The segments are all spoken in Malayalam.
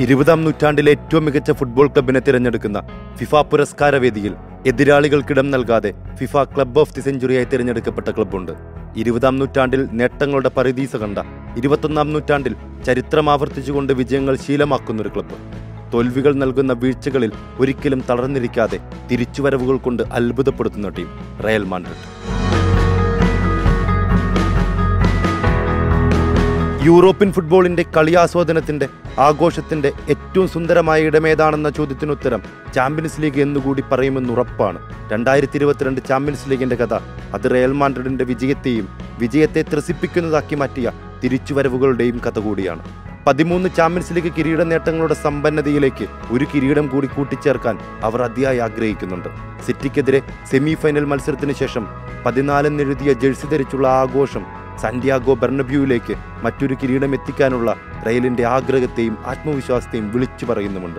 ഇരുപതാം നൂറ്റാണ്ടിലെ ഏറ്റവും മികച്ച ഫുട്ബോൾ ക്ലബിനെ തിരഞ്ഞെടുക്കുന്ന ഫിഫ പുരസ്കാര വേദിയിൽ എതിരാളികൾക്കിടം നൽകാതെ ഫിഫ ക്ലബ് ഓഫ് ദി സെഞ്ചുറിയായി തിരഞ്ഞെടുക്കപ്പെട്ട ക്ലബ്ബുണ്ട് ഇരുപതാം നൂറ്റാണ്ടിൽ നേട്ടങ്ങളുടെ പരിധീസ കണ്ട ഇരുപത്തൊന്നാം നൂറ്റാണ്ടിൽ ചരിത്രം ആവർത്തിച്ചുകൊണ്ട് വിജയങ്ങൾ ശീലമാക്കുന്നൊരു ക്ലബ്ബ് തോൽവികൾ നൽകുന്ന വീഴ്ചകളിൽ ഒരിക്കലും തളർന്നിരിക്കാതെ തിരിച്ചുവരവുകൾ കൊണ്ട് അത്ഭുതപ്പെടുത്തുന്ന ടീം റയൽ മാൻഡ്രിഡ് യൂറോപ്യൻ ഫുട്ബോളിന്റെ കളിയാസ്വാദനത്തിന്റെ ആഘോഷത്തിന്റെ ഏറ്റവും സുന്ദരമായ ഇടമേതാണെന്ന ചോദ്യത്തിനുത്തരം ചാമ്പ്യൻസ് ലീഗ് എന്നുകൂടി പറയുമെന്ന് ഉറപ്പാണ് രണ്ടായിരത്തി ഇരുപത്തിരണ്ട് ചാമ്പ്യൻസ് ലീഗിന്റെ കഥ അത് റയൽ മാൻഡ്രിഡിന്റെ വിജയത്തെയും വിജയത്തെ ത്രസിപ്പിക്കുന്നതാക്കി മാറ്റിയ തിരിച്ചുവരവുകളുടെയും കഥ കൂടിയാണ് പതിമൂന്ന് ചാമ്പ്യൻസ് ലീഗ് കിരീട നേട്ടങ്ങളുടെ സമ്പന്നതയിലേക്ക് ഒരു കിരീടം കൂടി കൂട്ടിച്ചേർക്കാൻ അവർ അതിയായി ആഗ്രഹിക്കുന്നുണ്ട് സിറ്റിക്കെതിരെ സെമി ഫൈനൽ മത്സരത്തിന് ശേഷം പതിനാലെന്നെഴുതിയ ജേഴ്സി ധരിച്ചുള്ള ആഘോഷം സാന്റിയാഗോ ബെർണബ്യൂവിലേക്ക് മറ്റൊരു കിരീടം എത്തിക്കാനുള്ള റയലിന്റെ ആഗ്രഹത്തെയും ആത്മവിശ്വാസത്തെയും വിളിച്ചു പറയുന്നുമുണ്ട്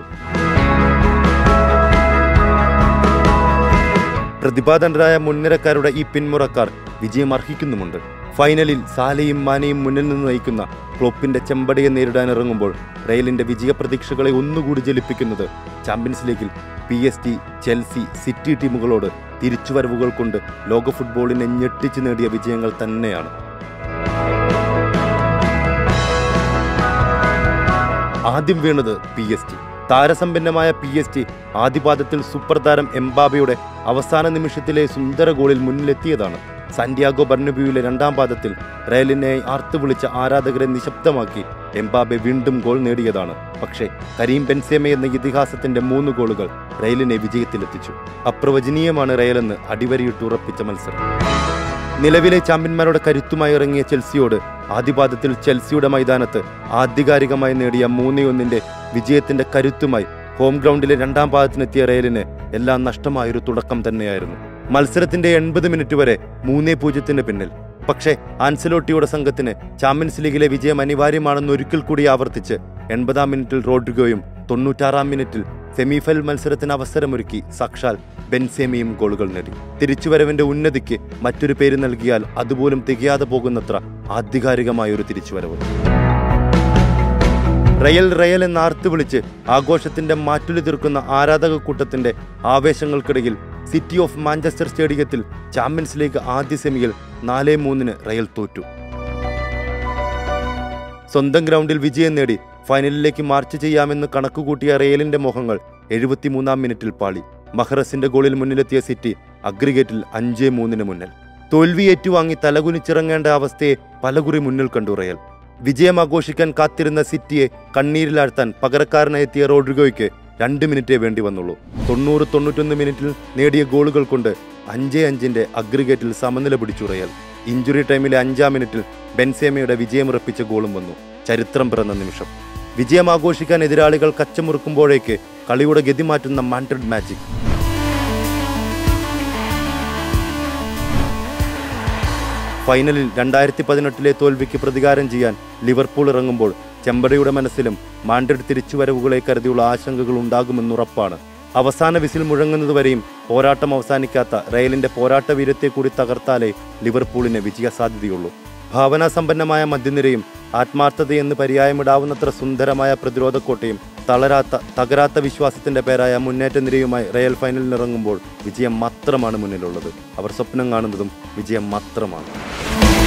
പ്രതിഭാതനരായ മുൻനിരക്കാരുടെ ഈ പിന്മുറക്കാർ വിജയം അർഹിക്കുന്നുമുണ്ട് ഫൈനലിൽ സാലയും മാനയും മുന്നിൽ നിന്ന് നയിക്കുന്ന ക്ലോപ്പിന്റെ ചെമ്പടയെ നേരിടാൻ ഇറങ്ങുമ്പോൾ റയലിന്റെ വിജയപ്രതീക്ഷകളെ ഒന്നുകൂടി ജലിപ്പിക്കുന്നത് ചാമ്പ്യൻസ് ലീഗിൽ P S G Chelsea City ടീമുകളോട് തിരിച്ചുവരവുകൾ കൊണ്ട് ലോക ഫുട്ബോളിനെ ഞെട്ടിച്ചു നേടിയ വിജയങ്ങൾ തന്നെയാണ് ആദ്യം വീണത് പി എസ് ടി താരസമ്പന്നമായ പി എസ് ടി ആദ്യപാദത്തിൽ സൂപ്പർ താരം എംബാബയുടെ അവസാന നിമിഷത്തിലെ സുന്ദര ഗോളിൽ മുന്നിലെത്തിയതാണ് സാന്റിയാഗോ ബർണബ്യൂവിലെ രണ്ടാം പാദത്തിൽ റയലിനെ ആർത്തു വിളിച്ച ആരാധകരെ നിശബ്ദമാക്കി എംബാബെ വീണ്ടും ഗോൾ നേടിയതാണ് പക്ഷേ കരീം ബെൻസേമ എന്ന ഇതിഹാസത്തിന്റെ മൂന്ന് ഗോളുകൾ റയലിനെ വിജയത്തിലെത്തിച്ചു അപ്രവചനീയമാണ് റയലെന്ന് അടിവരയിട്ടുറപ്പിച്ച മത്സരം നിലവിലെ ചാമ്പ്യന്മാരുടെ കരുത്തുമായി ഇറങ്ങിയ ചെൽസിയോട് ആദ്യപാദത്തിൽ ചെൽസിയുടെ മൈതാനത്ത് ആധികാരികമായി നേടിയ മൂന്നേ ഒന്നിന്റെ വിജയത്തിന്റെ കരുത്തുമായി ഹോം ഗ്രൗണ്ടിലെ രണ്ടാം പാദത്തിനെത്തിയ റയലിന് എല്ലാം നഷ്ടമായൊരു തുടക്കം തന്നെയായിരുന്നു മത്സരത്തിന്റെ എൺപത് മിനിറ്റ് വരെ മൂന്നേ പൂജ്യത്തിന് പിന്നിൽ പക്ഷേ ആൻസലോട്ടിയുടെ സംഘത്തിന് ചാമ്പ്യൻസ് ലീഗിലെ വിജയം അനിവാര്യമാണെന്ന് ഒരിക്കൽ കൂടി ആവർത്തിച്ച് എൺപതാം മിനിറ്റിൽ റോഡ്രിഗോയും തൊണ്ണൂറ്റാറാം മിനിറ്റിൽ സെമിഫൈനൽ മത്സരത്തിന് അവസരമൊരുക്കി സാക്ഷാൽ ബെൻസേമിയും ഗോളുകൾ നേടി തിരിച്ചുവരവിന്റെ ഉന്നതിക്ക് മറ്റൊരു പേര് നൽകിയാൽ അതുപോലും തികയാതെ പോകുന്നത്ര ആധികാരികമായ ഒരു തിരിച്ചുവരവ് റയൽ റയൽ എന്ന് ആർത്തു വിളിച്ച് ആഘോഷത്തിന്റെ മാറ്റുലി തീർക്കുന്ന ആരാധക കൂട്ടത്തിന്റെ ആവേശങ്ങൾക്കിടയിൽ സിറ്റി ഓഫ് മാഞ്ചസ്റ്റർ സ്റ്റേഡിയത്തിൽ ചാമ്പ്യൻസ് ലീഗ് ആദ്യ സെമിയിൽ നാല് മൂന്നിന് റയൽ തോറ്റു സ്വന്തം ഗ്രൗണ്ടിൽ വിജയം നേടി ഫൈനലിലേക്ക് മാർച്ച് ചെയ്യാമെന്ന് കണക്കുകൂട്ടിയ റയലിന്റെ മോഹങ്ങൾ എഴുപത്തിമൂന്നാം മിനിറ്റിൽ പാളി മഹ്റസിന്റെ ഗോളിൽ മുന്നിലെത്തിയ സിറ്റി അഗ്രിഗേറ്റിൽ അഞ്ചേ മൂന്നിന് മുന്നിൽ തോൽവി ഏറ്റുവാങ്ങി തലകുനിച്ചിറങ്ങേണ്ട അവസ്ഥയെ പലകുറി മുന്നിൽ കണ്ടു റയൽ വിജയം ആഘോഷിക്കാൻ കാത്തിരുന്ന സിറ്റിയെ കണ്ണീരിലാഴ്ത്താൻ പകരക്കാരനെത്തിയ റോഡ്രിഗോയ്ക്ക് രണ്ട് മിനിറ്റേ വേണ്ടി വന്നുള്ളൂ തൊണ്ണൂറ് തൊണ്ണൂറ്റൊന്ന് മിനിറ്റിൽ നേടിയ ഗോളുകൾ കൊണ്ട് അഞ്ചേ അഞ്ചിന്റെ അഗ്രിഗേറ്റിൽ സമനില പിടിച്ചു റയൽ ഇഞ്ചുറി ടൈമിലെ അഞ്ചാം മിനിറ്റിൽ ബെൻസേമയുടെ വിജയമുറപ്പിച്ച ഗോളും വന്നു ചരിത്രം പിറന്ന നിമിഷം വിജയം ആഘോഷിക്കാൻ എതിരാളികൾ കച്ചമുറുക്കുമ്പോഴേക്ക് കളിയുടെ ഗതി മാറ്റുന്ന മാൻഡ്രിഡ് മാജിക് ഫൈനലിൽ രണ്ടായിരത്തി പതിനെട്ടിലെ തോൽവിക്ക് പ്രതികാരം ചെയ്യാൻ ലിവർപൂൾ ഇറങ്ങുമ്പോൾ ചെമ്പടയുടെ മനസ്സിലും മാൻഡ്രിഡ് തിരിച്ചുവരവുകളെ കരുതിയുള്ള ആശങ്കകൾ ഉണ്ടാകുമെന്നുറപ്പാണ് അവസാന വിസിൽ മുഴങ്ങുന്നതുവരെയും പോരാട്ടം അവസാനിക്കാത്ത റയലിന്റെ പോരാട്ട വീരത്തെ കൂടി തകർത്താലേ ലിവർപൂളിന് വിജയസാധ്യതയുള്ളൂ ഭാവനാസമ്പന്നമായ മധ്യനിരയും ആത്മാർത്ഥതയെന്ന് പര്യായമിടാവുന്നത്ര സുന്ദരമായ പ്രതിരോധക്കോട്ടയും തളരാത്ത തകരാത്ത വിശ്വാസത്തിന്റെ പേരായ മുന്നേറ്റ നിരയുമായി റയൽ ഫൈനലിനിറങ്ങുമ്പോൾ വിജയം മാത്രമാണ് മുന്നിലുള്ളത് അവർ സ്വപ്നം കാണുന്നതും വിജയം മാത്രമാണ്